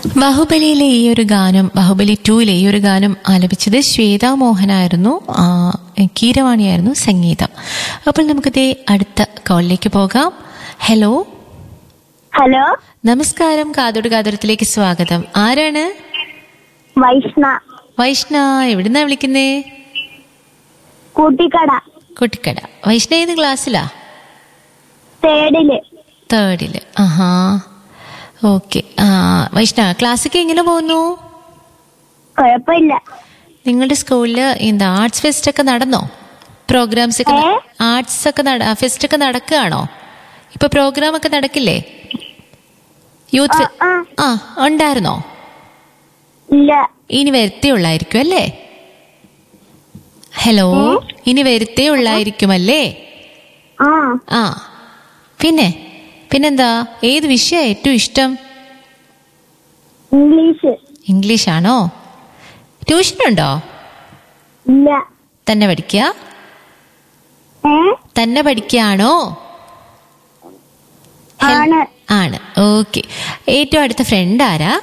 ബാഹുബലിയിലെ ഈ ഒരു ഗാനം ബാഹുബലി ടൂയിലെ ഈ ഒരു ഗാനം ആലപിച്ചത് ശ്വേത മോഹനായിരുന്നു ആ, കീരവാണിയായിരുന്നു സംഗീതം അപ്പോൾ നമുക്കിതേ അടുത്ത കോളിലേക്ക് പോകാം ഹലോ ഹലോ നമസ്കാരം കാതോട് കാതോരത്തിലേക്ക് സ്വാഗതം ആരാണ് വൈഷ്ണ വൈഷ്ണ എവിടുന്നാ വിളിക്കുന്നേ കൂട്ടിക്കട കുട്ടിക്കട വൈഷ്ണ ഏത് ക്ലാസ്സിലാ തേർഡില് തേർഡില് ആഹാ ഓക്കെ ആ വൈഷ്ണ ക്ലാസ്സൊക്കെ എങ്ങനെ പോകുന്നു കുഴപ്പമില്ല നിങ്ങളുടെ സ്കൂളില് എന്താ ആർട്സ് ഫെസ്റ്റ് ഒക്കെ നടന്നോ പ്രോഗ്രാംസ് ഒക്കെ ഏ? ആർട്സ് ഒക്കെ ഫെസ്റ്റ് ഒക്കെ നടക്കുകയാണോ ഇപ്പൊ പ്രോഗ്രാം ഒക്കെ നടക്കില്ലേ യൂത്ത് ആ, ആ. ആ ഉണ്ടായിരുന്നോ ഇല്ല ഇനി വരത്തേ ഉള്ളായിരിക്കും അല്ലേ ഹലോ ഇനി വരത്തേ ഉള്ളായിരിക്കും അല്ലേ ആ ആ പിന്നെ പിന്നെന്താ ഏത് വിഷയ ഏറ്റവും ഇഷ്ടം ഇംഗ്ലീഷ് ഇംഗ്ലീഷ് ആണോ ട്യൂഷൻ ഉണ്ടോ ഇല്ല തന്നെ പഠിക്കുക ഏ തന്നെ പഠിക്കുകയാണോ ആണ് ആണ് ഓക്കെ ഏറ്റവും അടുത്ത ഫ്രണ്ട് ആരാ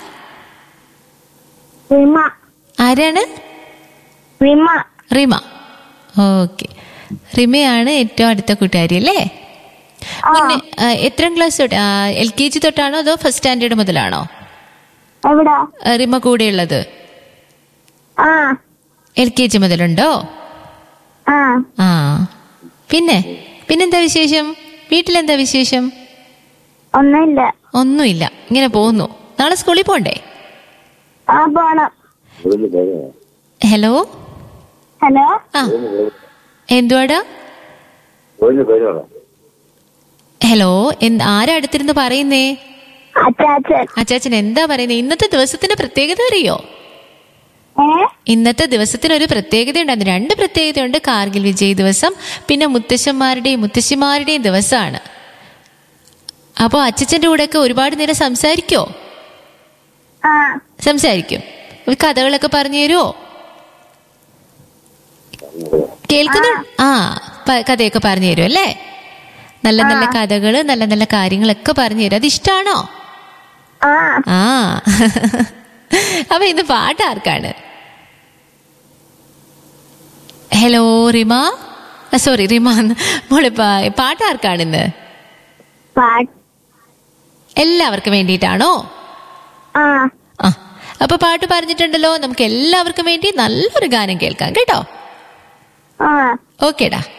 റിമ ആരാണ് റിമ റിമ ഓക്കെ റിമയാണ് ഏറ്റവും അടുത്ത കൂട്ടുകാരി അല്ലേ ആ മുന്നേ ആ, എത്രാം ക്ലാസ് തൊട്ട് എൽ കെ ജി തൊട്ടാണോ അതോ ഫസ്റ്റ് സ്റ്റാൻഡേർഡ് മുതലാണോ എവിടാ ആ, റിമ കൂടെയുള്ളത് ആ എൽ കെ ജി മുതലുണ്ടോ ആ ആ പിന്നെ പിന്നെന്താ വിശേഷം വീട്ടിലെന്താ വിശേഷം ഒന്നുമില്ല ഒന്നുമില്ല ഇങ്ങനെ പോകുന്നു നാളെ സ്കൂളിൽ പോണ്ടേ ആ പോണം ഹലോ ഹലോ ആ എന്തുവാടാ ഹലോ എന്ത് ആരാ അടുത്തിരുന്ന് പറയുന്നേ അച്ചാച്ചൻ അച്ചാച്ചൻ എന്താ പറയുന്നത് ഇന്നത്തെ ദിവസത്തിന്റെ പ്രത്യേകത അറിയോ ഏ ഇന്നത്തെ ദിവസത്തിന് ഒരു പ്രത്യേകതയുണ്ടായിരുന്നു രണ്ട് പ്രത്യേകതയുണ്ട് കാർഗിൽ വിജയ് ദിവസം പിന്നെ മുത്തശ്ശന്മാരുടെയും മുത്തശ്ശിമാരുടെയും ദിവസമാണ് അപ്പോൾ അച്ചച്ചന്റെ കൂടെയൊക്കെ ഒരുപാട് നേരം സംസാരിക്കോ ആ സംസാരിക്കും ഒരു കഥകളൊക്കെ പറഞ്ഞു തരുമോ കേൾക്കുന്നു ആ പ- കഥയൊക്കെ പറഞ്ഞു തരും അല്ലേ നല്ല നല്ല കഥകള് നല്ല നല്ല കാര്യങ്ങളൊക്കെ പറഞ്ഞു തരും അത് ഇഷ്ടാണോ ആ ആ അപ്പൊ ഇന്ന് പാട്ട് ആർക്കാണ് ഹലോ റിമ സോറി റിമ മോളെ പാ- പാട്ട് ആർക്കാണ് ഇന്ന് പാട്ട് എല്ലാവർക്കും വേണ്ടിയിട്ടാണോ ആ ആ അപ്പൊ പാട്ട് പറഞ്ഞിട്ടുണ്ടല്ലോ നമുക്ക് എല്ലാവർക്കും വേണ്ടി നല്ലൊരു ഗാനം കേൾക്കാം കേട്ടോ ആ ഓക്കേടാ